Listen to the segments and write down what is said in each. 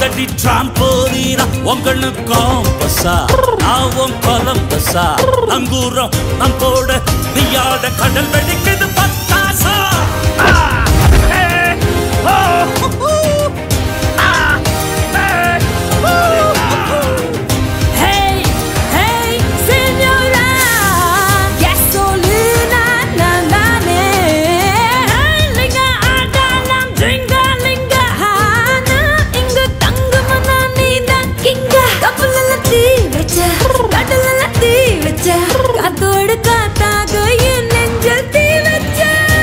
வெடிக்குதடி டிராம்போலீனா உங்கன்னு காம்பஸா நான் உன் கொலம்பஸா அங்கூரம் நம் போட நீயாட கடல் வெடிக்குது பத்தாசா ஆ, ஏ, ஓ, ஹூ, ஹூ. ஆ, ஏ, ஓ, ஹூ. Hey, hey, señora, gasolina, na na na. Linga adalam, dringa linga hana. இங்கு தங்குமனா நீதான் கிங்க. கப்பல்ல தீ வச்ச, கடல்ல தீ வச்ச, காத்தோடு காத்தாக என் நெஞ்சில் தீ வச்ச.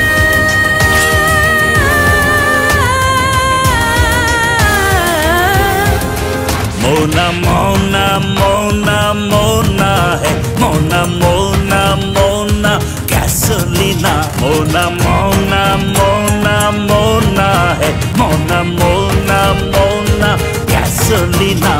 Mona, Mona, Mona, Mona, hey, Mona, Mona, Mona, gasolina. Mona, Mona, Mona, Mona, hey, Mona, Mona, Mona, gasolina.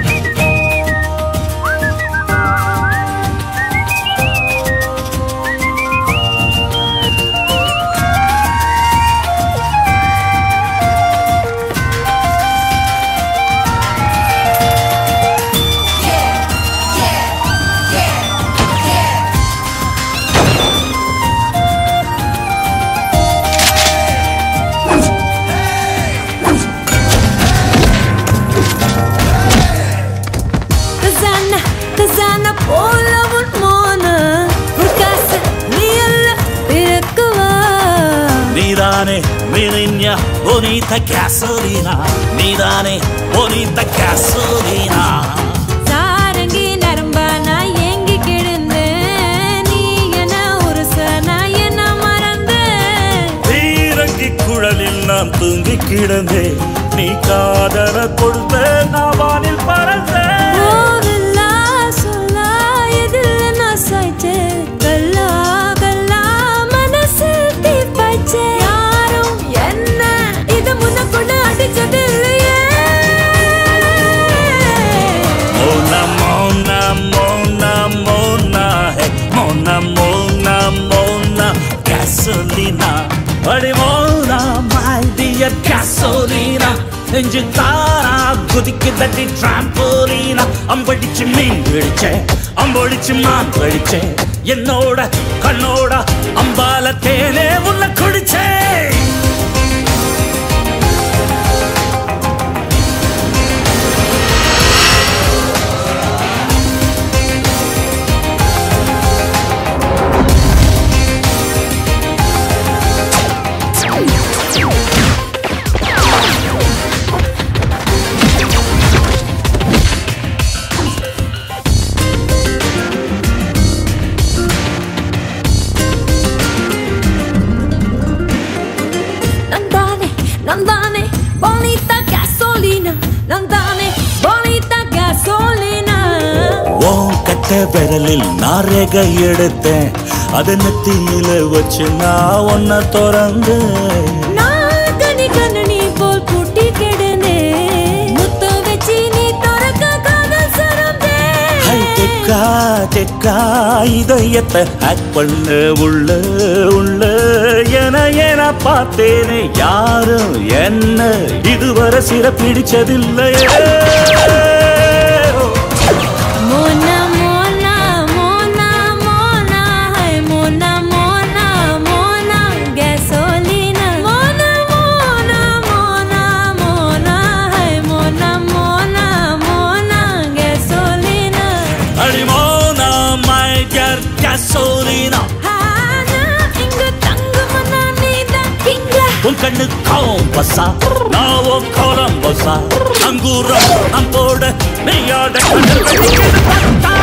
Khazana, Khazana போல உன் மோன. ஒரு காசு நீ அல்ல பிறக்குவா Nidane, Mirinha, bonita gasolina. Nidane, bonita gasolina. Sarangi நரம்பா நான் ஏங்கி கிடந்தேன் நீ என்ன ஒரு நான் என்ன மறந்தேன் தீரங்கி குழலில் நான் தூங்கி கிடந்தேன் நீ காதல கொடுத்த நான் வானில் பறந்தேன் போதல்லா சொல்லா எதில் நான் சாய்ச்சேன் கல்லா கல்லா மனசில் தீ பாய்ச்சேன் யாரும் என்ன இது முன்னக்குள்ள அடிச்சது இல்லையே Mona, Mona, Mona, Mona, hey, Mona, Mona, Mona, gasolina. அடி மோனா my dear gasolina. நெஞ்சு தாரா குதிக்கு தட்டி டிராம்போலீனா அம்படிச்சு மீன் பிடிச்சேன் அம்பொடிச்சு மான் கழிச்சேன் என்னோட கண்ணோட அம்பால தேனே உள்ள குடிச்சேன் நந்தானே நந்தானே bonita gasolina நந்தானே bonita gasolina உன் கட்ட விரலில் நான் ரேகை எடுத்தேன் அது நெத்தியில வச்சு நான் ஒன்ன திறந்து நான் கனி கண்ணனி போல் பூட்டி கிடனே முத்த வச்சு நீ திறக்க காதல் சரந்தே ஹை தெக்கா தெக்கா இதயத்தை ஹேக் பண்ண உள்ள உள்ள என என பார்த்தேனே யாரும் என்ன இதுவரை சிற பிடிச்சதில்லையே Mona Mona Mona Mona hi Mona Mona Mona gasolina Mona Mona Mona Mona hi Mona Mona Mona gasolina அடிமோனா மை டியர் gasolina ஆனா இங்க தங்குமனா நீதான் கிங்க உன் கண்ணு காம்பஸா நான் உன் கொலம்பஸா அங்கூரம் அம்போட நீயாட கடல் வெடிக்குது பத்தா